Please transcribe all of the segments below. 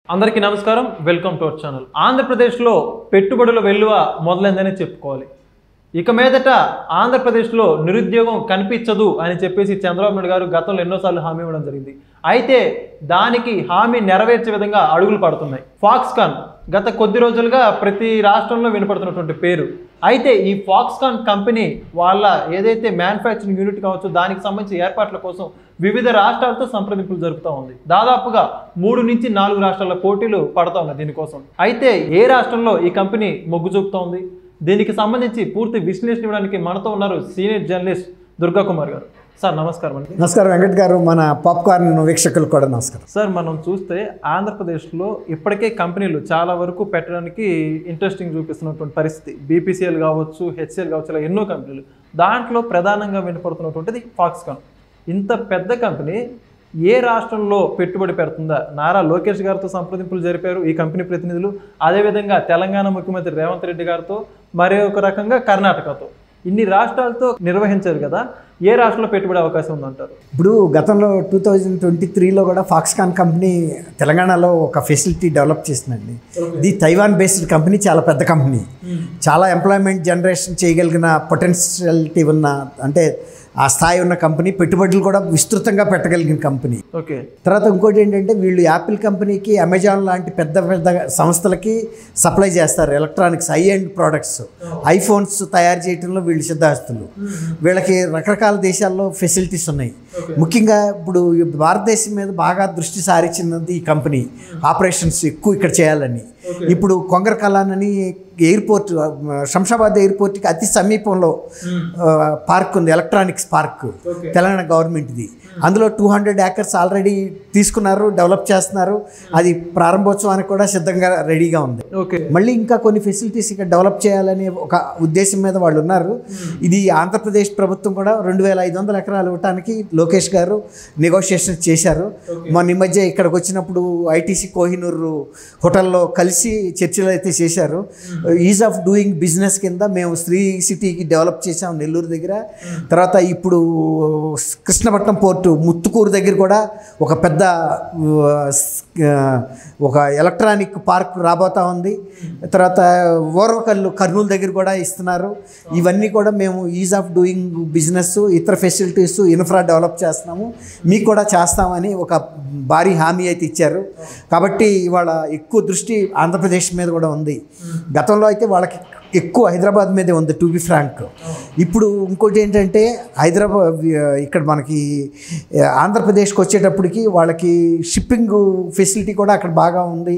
అందరికీ నమస్కారం welcome to our channel ఆంధ్రప్రదేశ్లో పెట్టుబడుల వెల్లువ మొదలైందని చెప్పుకోవాలి ఇక మీదట ఆంధ్రప్రదేశ్లో నిరుద్యోగం కనిపించదు అని చెప్పేసి చంద్రబాబు నాయుడు గారు గతంలో ఎన్నోసార్లు హామీ ఇవ్వడం జరిగింది అయితే దానికి హామీ నెరవేర్చే విధంగా అడుగులు పడుతున్నాయి ఫాక్స్కాన్ గత కొద్ది రోజులుగా ప్రతి రాష్ట్రంలో వినపడుతున్నటువంటి పేరు అయితే ఈ ఫాక్స్కాన్ కంపెనీ వాళ్ళ ఏదైతే మ్యానుఫ్యాక్చరింగ్ యూనిట్ కావచ్చు దానికి సంబంధించిన ఏర్పాట్ల కోసం వివిధ రాష్ట్రాలతో సంప్రదింపులు జరుపుతూ ఉంది దాదాపుగా మూడు నుంచి నాలుగు రాష్ట్రాల పోటీలు పడతా ఉన్నాయి దీనికోసం అయితే ఏ రాష్ట్రంలో ఈ కంపెనీ మొగ్గు చూపుతా ఉంది దీనికి సంబంధించి పూర్తి విశ్లేషణ ఇవ్వడానికి మనతో ఉన్నారు సీనియర్ జర్నలిస్ట్ దుర్గా కుమార్ గారు సార్ నమస్కారం అండి నమస్కారం వెంకట్ గారు మన పాప్కార్న్ వీక్షకులకు కూడా నమస్కారం సార్ మనం చూస్తే ఆంధ్రప్రదేశ్లో ఇప్పటికే కంపెనీలు చాలా వరకు పెట్టడానికి ఇంట్రెస్టింగ్ చూపిస్తున్నటువంటి పరిస్థితి బీపీసీఎల్ కావచ్చు హెచ్సిఎల్ కావచ్చు ఇలా ఎన్నో కంపెనీలు దాంట్లో ప్రధానంగా వినపడుతున్నటువంటిది ఫాక్స్కాన్ ఇంత పెద్ద కంపెనీ ఏ రాష్ట్రంలో పెట్టుబడి పెడుతుందా నారా లోకేష్ గారితో సంప్రదింపులు జరిపారు ఈ కంపెనీ ప్రతినిధులు అదేవిధంగా తెలంగాణ ముఖ్యమంత్రి రేవంత్ రెడ్డి గారితో మరి ఒక రకంగా కర్ణాటకతో ఇన్ని రాష్ట్రాలతో నిర్వహించారు కదా ఏ రాష్ట్రంలో పెట్టుబడి అవకాశం ఉందంటారు ఇప్పుడు గతంలో టూ థౌజండ్ ట్వంటీ త్రీలో కూడా ఫాక్స్కాన్ కంపెనీ తెలంగాణలో ఒక ఫెసిలిటీ డెవలప్ చేసిందండి ఇది తైవాన్ బేస్డ్ కంపెనీ చాలా పెద్ద కంపెనీ చాలా ఎంప్లాయ్మెంట్ జనరేషన్ చేయగలిగిన పొటెన్షియాలిటీ ఉన్న అంటే ఆ స్థాయి ఉన్న కంపెనీ పెట్టుబడులు కూడా విస్తృతంగా పెట్టగలిగిన కంపెనీ ఓకే తర్వాత ఇంకోటి ఏంటంటే వీళ్ళు యాపిల్ కంపెనీకి అమెజాన్ లాంటి పెద్ద పెద్ద సంస్థలకి సప్లై చేస్తారు electronics high end products iPhones తయారు చేయడంలో వీళ్ళు సిద్ధాస్తులు వీళ్ళకి రకరకాల దేశాల్లో ఫెసిలిటీస్ ఉన్నాయి ముఖ్యంగా ఇప్పుడు ఈ భారతదేశం మీద బాగా దృష్టి సారించినది ఈ కంపెనీ ఆపరేషన్స్ ఎక్కువ ఇక్కడ చేయాలని ఇప్పుడు కొంగర కలాన్ అని ఎయిర్పోర్ట్ ఆ, శంషాబాద్ ఎయిర్పోర్ట్కి అతి సమీపంలో ఆ, పార్క్ ఉంది ఎలక్ట్రానిక్స్ పార్క్ తెలంగాణ గవర్నమెంట్ది అందులో టూ హండ్రెడ్ ఏకర్స్ ఆల్రెడీ తీసుకున్నారు డెవలప్ చేస్తున్నారు అది ప్రారంభోత్సవానికి కూడా సిద్ధంగా రెడీగా ఉంది ఓకే మళ్ళీ ఇంకా కొన్ని ఫెసిలిటీస్ ఇక్కడ డెవలప్ చేయాలనే ఒక ఉద్దేశం మీద వాళ్ళు ఉన్నారు ఇది ఆంధ్రప్రదేశ్ ప్రభుత్వం కూడా రెండు వేల ఐదు వందల ఎకరాలు ఇవ్వటానికి లోకేష్ గారు నెగోషియేషన్ చేశారు మొన్న ఈ మధ్య ఇక్కడికి వచ్చినప్పుడు ఐటీసీ కోహినూరు హోటల్లో కలిసి చర్చలు అయితే చేశారు ఈజ్ ఆఫ్ డూయింగ్ బిజినెస్ కింద మేము శ్రీ సిటీకి డెవలప్ చేసాం నెల్లూరు దగ్గర తర్వాత ఇప్పుడు కృష్ణపట్నం పోర్టు ముత్తుకూరు దగ్గర కూడా ఒక పెద్ద ఆ, స్- ఆ, ఒక ఎలక్ట్రానిక్ పార్క్ రాబోతా ఉంది తర్వాత ఓర్వకల్లు కర్నూలు దగ్గర కూడా ఇస్తున్నారు ఇవన్నీ కూడా మేము ఈజ్ ఆఫ్ డూయింగ్ బిజినెస్ ఇతర ఫెసిలిటీస్ ఇన్ఫ్రా డెవలప్ చేస్తున్నాము మీకు కూడా చేస్తామని ఒక భారీ హామీ అయితే ఇచ్చారు కాబట్టి ఇవాళ ఎక్కువ దృష్టి ఆంధ్రప్రదేశ్ మీద కూడా ఉంది గతంలో అయితే వాళ్ళకి ఎక్కువ హైదరాబాద్ మీదే ఉంది టు బి ఫ్రాంక్ ఇప్పుడు ఇంకోటి ఏంటంటే హైదరాబాద్ ఇక్కడ మనకి ఆ, ఆంధ్రప్రదేశ్కి వచ్చేటప్పటికి వాళ్ళకి షిప్పింగ్ ఫెసిలిటీ కూడా అక్కడ బాగా ఉంది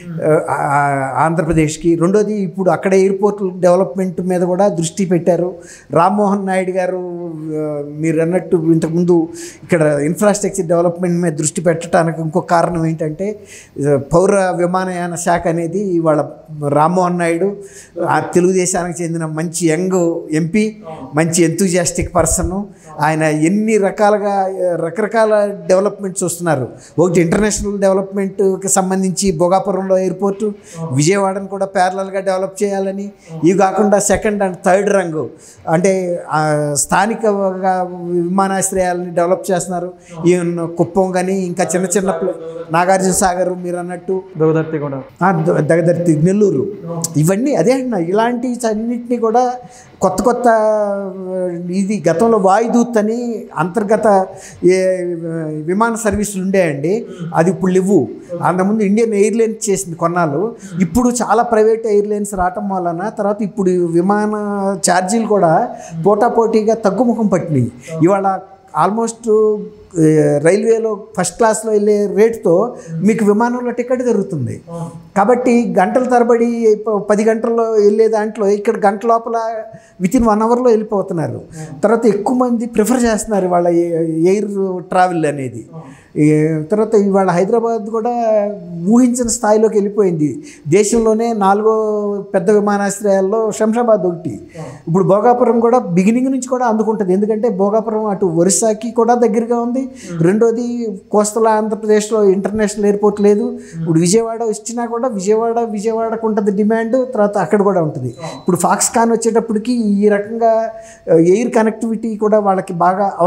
ఆ, ఆంధ్రప్రదేశ్కి రెండోది ఇప్పుడు అక్కడ ఎయిర్పోర్ట్ డెవలప్మెంట్ మీద కూడా దృష్టి పెట్టారు రామ్మోహన్ నాయుడు గారు ఆ, మీరు అన్నట్టు ఇంతకుముందు ఇక్కడ ఇన్ఫ్రాస్ట్రక్చర్ డెవలప్మెంట్ మీద దృష్టి పెట్టడానికి ఇంకో కారణం ఏంటంటే ఆ, పౌర విమానయాన శాఖ అనేది ఇవాళ రామ్మోహన్ నాయుడు ఆ తెలుగుదేశానికి చెందిన మంచి యంగ్ ఎంపీ మంచి ఎంతూజియాస్టిక్ పర్సన్ ఆయన ఎన్ని రకాలుగా రకరకాల డెవలప్మెంట్స్ వస్తున్నారు ఒకటి ఇంటర్నేషనల్ డెవలప్మెంట్కి సంబంధించి భోగాపురంలో ఎయిర్పోర్టు విజయవాడను కూడా ప్యారలల్గా డెవలప్ చేయాలని ఇవి కాకుండా సెకండ్ అండ్ థర్డ్ రంగు అంటే ఆ, స్థానికంగా విమానాశ్రయాలని డెవలప్ చేస్తున్నారు ఈవెన్ కుప్పం కానీ ఇంకా చిన్న చిన్న ప్లే- నాగార్జున సాగర్ మీరు అన్నట్టు దోదర్తి కూడా ఆ, ద- దగదర్తి నెల్లూరు ఇవన్నీ అదే అంటున్నా ఇలాంటి అన్నింటినీ కూడా కొత్త కొత్త ఆ, ఇది గతంలో వాయుదూత్ అని అంతర్గత ఏ విమాన సర్వీసులు ఉండేయండి అది ఇప్పుడు లేవు అంతకుముందు ఇండియన్ ఎయిర్లైన్స్ చేసింది కొన్నాళ్ళు ఇప్పుడు చాలా ప్రైవేట్ ఎయిర్లైన్స్ రావటం వలన తర్వాత ఇప్పుడు ఈ విమాన ఛార్జీలు కూడా పోటాపోటీగా తగ్గుముఖం పట్టినాయి ఇవాళ ఆల్మోస్ట్ ఏ, రైల్వేలో ఫస్ట్ క్లాస్లో వెళ్ళే రేటుతో మీకు విమానంలో టికెట్ దొరుకుతుంది కాబట్టి గంటల తరబడి ప- పది గంటల్లో వెళ్ళే దాంట్లో ఇక్కడ గంట లోపల విత్ ఇన్ వన్ అవర్లో వెళ్ళిపోతున్నారు తర్వాత ఎక్కువ మంది ప్రిఫర్ చేస్తున్నారు వాళ్ళ ఎయిర్ ట్రావెల్ అనేది ఈ తర్వాత ఇవాళ హైదరాబాద్ కూడా ఊహించిన స్థాయిలోకి వెళ్ళిపోయింది దేశంలోనే నాలుగో పెద్ద విమానాశ్రయాల్లో శంషాబాద్ ఒకటి ఇప్పుడు భోగాపురం కూడా బిగినింగ్ నుంచి కూడా అందుకుంటుంది ఎందుకంటే భోగాపురం అటు ఒరిస్సాకి కూడా దగ్గరగా ఉంది రెండోది కోస్తల ఆంధ్రప్రదేశ్లో ఇంటర్నేషనల్ ఎయిర్పోర్ట్ లేదు ఇప్పుడు విజయవాడ వచ్చినా కూడా విజయవాడ విజయవాడకు ఉంటుంది డిమాండ్ తర్వాత అక్కడ కూడా ఉంటుంది ఇప్పుడు ఫాక్స్కాన్ వచ్చేటప్పటికి ఈ రకంగా ఎయిర్ కనెక్టివిటీ కూడా వాళ్ళకి బాగా అవసరం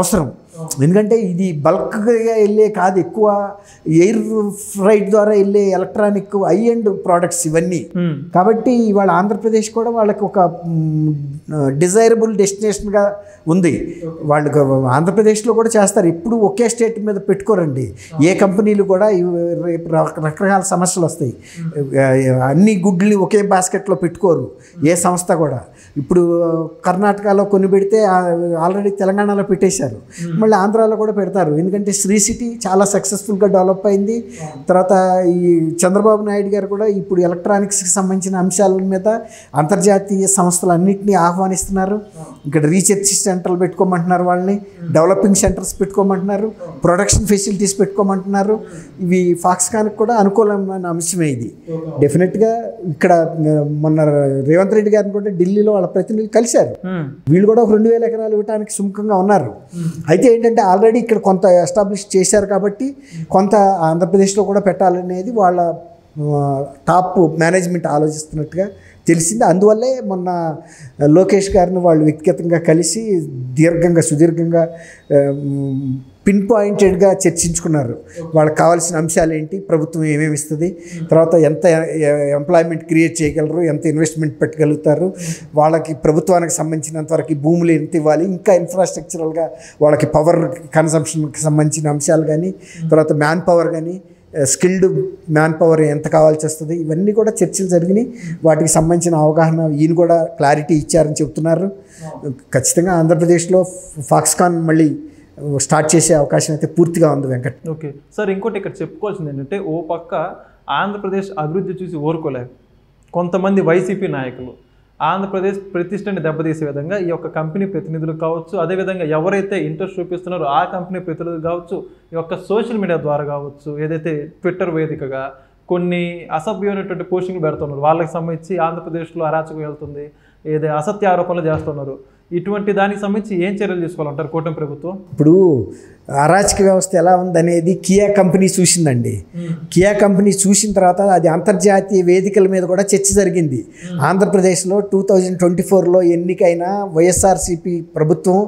ఎందుకంటే ఇది బల్క్గా వెళ్ళే కాదు ఎక్కువ ఎయిర్ ఫ్రైట్ ద్వారా వెళ్ళే ఎలక్ట్రానిక్ ఐ అండ్ ప్రోడక్ట్స్ ఇవన్నీ ఉమ్, కాబట్టి ఇవాళ ఆంధ్రప్రదేశ్ కూడా వాళ్ళకి ఒక డిజైరబుల్ డెస్టినేషన్గా ఉంది వాళ్ళు ఆంధ్రప్రదేశ్లో కూడా చేస్తారు ఎప్పుడు ఒకే స్టేట్ మీద పెట్టుకోరండి ఏ కంపెనీలు కూడా ఇవి రేపు రక- రకరకాల సమస్యలు వస్తాయి అన్ని గుడ్లు ఒకే బాస్కెట్లో పెట్టుకోరు ఏ సంస్థ కూడా ఇప్పుడు కర్ణాటకలో కొన్ని పెడితే ఆల్రెడీ తెలంగాణలో పెట్టేశారు మళ్ళీ ఆంధ్రాలో కూడా పెడతారు ఎందుకంటే శ్రీ సిటీ చాలా సక్సెస్ఫుల్గా డెవలప్ అయింది తర్వాత ఈ చంద్రబాబు నాయుడు గారు కూడా ఇప్పుడు ఎలక్ట్రానిక్స్కి సంబంధించిన అంశాల మీద అంతర్జాతీయ సంస్థలు అన్నింటినీ ఆహ్వానిస్తున్నారు ఇక్కడ రీసెర్చ్ సెంటర్లు పెట్టుకోమంటున్నారు వాళ్ళని డెవలపింగ్ సెంటర్స్ పెట్టుకోమంటున్నారు ప్రొడక్షన్ ఫెసిలిటీస్ పెట్టుకోమంటున్నారు ఇవి ఫాక్స్కాన్కి కూడా అనుకూలమైన అంశమే ఇది డెఫినెట్గా ఇక్కడ ఆ, మొన్న రేవంత్ రెడ్డి గారిని కూడా ఢిల్లీలో వాళ్ళ ప్రతినిధులు కలిశారు ఉమ్, వీళ్ళు కూడా ఒక రెండు వేల ఎకరాలు ఇవ్వడానికి సుముఖంగా ఉన్నారు అయితే ఏంటంటే ఆల్రెడీ ఇక్కడ కొంత ఎస్టాబ్లిష్ చేశారు కాబట్టి కొంత ఆంధ్రప్రదేశ్లో కూడా పెట్టాలనేది వాళ్ళ ఆ, టాప్ మేనేజ్మెంట్ ఆలోచిస్తున్నట్టుగా తెలిసింది అందువల్లే మొన్న లోకేష్ గారిని వాళ్ళు వ్యక్తిగతంగా కలిసి దీర్ఘంగా సుదీర్ఘంగా పిన్ పాయింటెడ్గా చర్చించుకున్నారు వాళ్ళకి కావాల్సిన అంశాలు ఏంటి ప్రభుత్వం ఏమేమి ఇస్తుంది తర్వాత ఎంత ఎంప్లాయ్మెంట్ క్రియేట్ చేయగలరు ఎంత ఇన్వెస్ట్మెంట్ పెట్టగలుగుతారు వాళ్ళకి ప్రభుత్వానికి సంబంధించినంత వరకు భూములు ఎంత ఇవ్వాలి ఇంకా ఇన్ఫ్రాస్ట్రక్చరల్గా వాళ్ళకి పవర్ కన్సంప్షన్కి సంబంధించిన అంశాలు కానీ తర్వాత మ్యాన్ పవర్ కానీ స్కిల్డ్ మ్యాన్ పవర్ ఎంత కావాల్సి వస్తుంది ఇవన్నీ కూడా చర్చలు జరిగినాయి వాటికి సంబంధించిన అవగాహన ఈయన కూడా క్లారిటీ ఇచ్చారని చెప్తున్నారు ఖచ్చితంగా ఆంధ్రప్రదేశ్లో ఫాక్స్కాన్ మళ్ళీ స్టార్ట్ చేసే అవకాశం అయితే పూర్తిగా ఉంది వెంకట్ ఓకే సార్ ఇంకోటి ఇక్కడ చెప్పుకోవాల్సింది ఏంటంటే ఓ పక్క ఆంధ్రప్రదేశ్ అభివృద్ధి చూసి ఓరుకోలేక కొంతమంది వైసీపీ నాయకులు ఆంధ్రప్రదేశ్ ప్రతిష్టని దెబ్బతీసే విధంగా ఈ యొక్క కంపెనీ ప్రతినిధులు కావచ్చు అదేవిధంగా ఎవరైతే ఇంట్రెస్ట్ చూపిస్తున్నారో ఆ కంపెనీ ప్రతినిధులు కావచ్చు ఈ యొక్క సోషల్ మీడియా ద్వారా కావచ్చు ఏదైతే ట్విట్టర్ వేదికగా కొన్ని అసభ్యమైనటువంటి పోస్టింగ్లు పెడుతున్నారు వాళ్ళకి సంబంధించి ఆంధ్రప్రదేశ్లో అరాచకం వెళ్తుంది ఏదో అసత్య ఆరోపణలు చేస్తున్నారు ఇటువంటి దానికి సంబంధించి ఏం చర్యలు తీసుకోవాలంటారు కూటమి ప్రభుత్వం ఇప్పుడు అరాచక వ్యవస్థ ఎలా ఉందనేది కియా కంపెనీ చూసిందండి కియా కంపెనీ చూసిన తర్వాత అది అంతర్జాతీయ వేదికల మీద కూడా చర్చ జరిగింది ఆంధ్రప్రదేశ్లో టూ థౌజండ్ ట్వంటీ ఫోర్లో ఎన్నికైన వైఎస్ఆర్సీపీ ప్రభుత్వం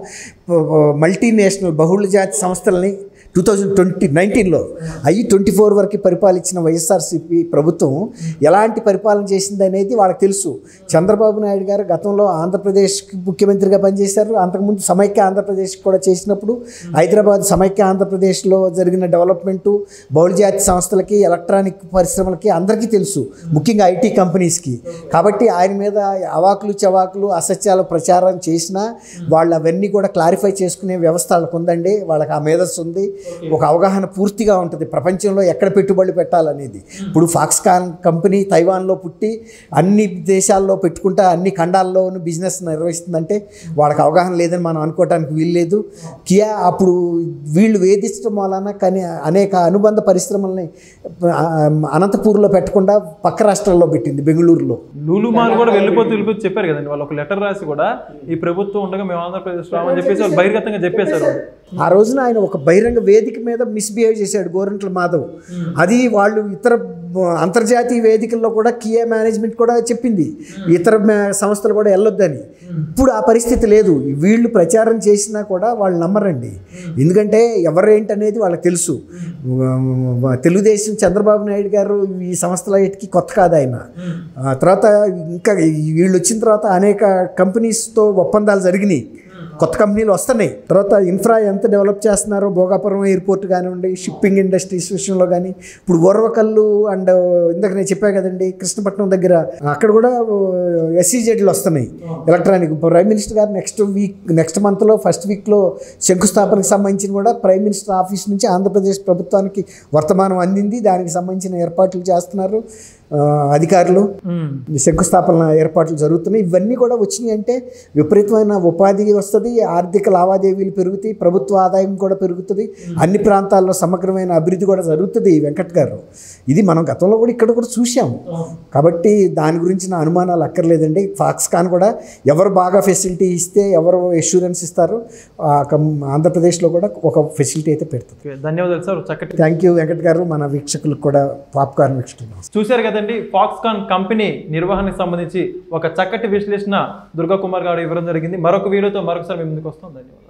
మల్టీనేషనల్ బహుళజాతి సంస్థలని టూ థౌజండ్ ట్వంటీ నైన్టీన్లో అయ్యి ట్వంటీ ఫోర్ వరకు పరిపాలించిన వైఎస్ఆర్సీపీ ప్రభుత్వం ఎలాంటి పరిపాలన చేసింది అనేది వాళ్ళకి తెలుసు చంద్రబాబు నాయుడు గారు గతంలో ఆంధ్రప్రదేశ్కి ముఖ్యమంత్రిగా పనిచేశారు అంతకుముందు సమైక్య ఆంధ్రప్రదేశ్ కూడా చేసినప్పుడు హైదరాబాద్ సమైక్య ఆంధ్రప్రదేశ్లో జరిగిన డెవలప్మెంటు బహుళజాతి సంస్థలకి ఎలక్ట్రానిక్ పరిశ్రమలకి అందరికీ తెలుసు ముఖ్యంగా ఐటీ కంపెనీస్కి కాబట్టి ఆయన మీద అవాకులు చవాకులు అసత్యాలు ప్రచారం చేసినా వాళ్ళు అవన్నీ కూడా క్లారిఫై చేసుకునే వ్యవస్థ వాళ్ళకు ఉందండి వాళ్ళకి ఆ మేధస్సు ఉంది ఒక అవగాహన పూర్తిగా ఉంటుంది ప్రపంచంలో ఎక్కడ పెట్టుబడులు పెట్టాలనేది ఇప్పుడు ఫాక్స్కాన్ కంపెనీ తైవాన్లో పుట్టి అన్ని దేశాల్లో పెట్టుకుంటా అన్ని ఖండాల్లోనూ బిజినెస్ నిర్వహిస్తుందంటే వాళ్ళకి అవగాహన లేదని మనం అనుకోవటానికి వీల్లేదు కియా అప్పుడు వీళ్ళు వేధించడం వలన కానీ అనేక అనుబంధ పరిశ్రమల్ని ఆ, అనంతపూర్లో పెట్టకుండా పక్క రాష్ట్రాల్లో పెట్టింది బెంగళూరులో లూలు మాల్ కూడా వెళ్ళిపోతూ వెళ్ళిపోతూ చెప్పారు కదండి వాళ్ళు ఒక లెటర్ రాసి కూడా ఈ ప్రభుత్వం ఉండగా మేము ఆంధ్రప్రదేశ్ రామని చెప్పేసి వాళ్ళు బహిర్గతంగా చెప్పేశారు వాళ్ళు. ఆ రోజున ఆయన ఒక బహిరంగ వేదిక మీద మిస్బిహేవ్ చేశాడు గోరంట్ల మాధవ్ అది వాళ్ళు ఇతర అంతర్జాతీయ వేదికల్లో కూడా కియా మేనేజ్మెంట్ కూడా చెప్పింది ఇతర మే- సంస్థలు కూడా వెళ్ళొద్దని ఇప్పుడు ఆ పరిస్థితి లేదు వీళ్ళు ప్రచారం చేసినా కూడా వాళ్ళు నమ్మరండి ఎందుకంటే ఎవరేంటనేది వాళ్ళకి తెలుసు తెలుగుదేశం చంద్రబాబు నాయుడు గారు ఈ సంస్థలకి కొత్త కాదు ఆయన ఆ తర్వాత ఇంకా వీళ్ళు వచ్చిన తర్వాత అనేక కంపెనీస్తో ఒప్పందాలు జరిగినాయి కొత్త కంపెనీలు వస్తున్నాయి తర్వాత ఇన్ఫ్రా ఎంత డెవలప్ చేస్తున్నారో భోగాపురం ఎయిర్పోర్ట్ కానివ్వండి షిప్పింగ్ ఇండస్ట్రీస్ విషయంలో కానీ ఇప్పుడు ఓర్వకల్లు అండ్ ఇందాక నేను చెప్పా కదండి కృష్ణపట్నం దగ్గర అక్కడ కూడా ఎస్సీజెడ్లు వస్తున్నాయి ఎలక్ట్రానిక్ ప్రైమ్ మినిస్టర్ గారు నెక్స్ట్ వీక్ నెక్స్ట్ మంత్లో ఫస్ట్ వీక్లో శంకుస్థాపనకు సంబంధించిన కూడా ప్రైమ్ మినిస్టర్ ఆఫీస్ నుంచి ఆంధ్రప్రదేశ్ ప్రభుత్వానికి వర్తమానం అందింది దానికి సంబంధించిన ఏర్పాట్లు చేస్తున్నారు ఆ, అధికారులు ఉమ్. శంకుస్థాపన ఏర్పాట్లు జరుగుతున్నాయి ఇవన్నీ కూడా వచ్చినాయి అంటే విపరీతమైన ఉపాధి వస్తుంది ఆర్థిక లావాదేవీలు పెరుగుతాయి ప్రభుత్వ ఆదాయం కూడా పెరుగుతుంది అన్ని ప్రాంతాల్లో సమగ్రమైన అభివృద్ధి కూడా జరుగుతుంది వెంకట్ గారు ఇది మనం గతంలో కూడా ఇక్కడ కూడా చూసాం కాబట్టి దాని గురించి నా అనుమానాలు అక్కర్లేదండి ఫాక్స్కాన్ కూడా ఎవరు బాగా ఫెసిలిటీ ఇస్తే ఎవరు ఎష్యూరెన్స్ ఇస్తారో ఆ కం- ఆంధ్రప్రదేశ్లో కూడా ఒక ఫెసిలిటీ అయితే పెడుతుంది ఓకే, ధన్యవాదాలు సార్ చక్కటి థ్యాంక్ యూ వెంకట్ గారు మన వీక్షకులకు కూడా పాప్కార్న్ వీక్షకులు చూశారు కదండి ఫాక్స్కాన్ కంపెనీ నిర్వహణకు సంబంధించి ఒక చక్కటి విశ్లేషణ దుర్గా కుమార్ గారు ఇవ్వడం జరిగింది మరొక వీడియోతో మరొకసారి మీ ముందుకు వస్తాం ధన్యవాదాలు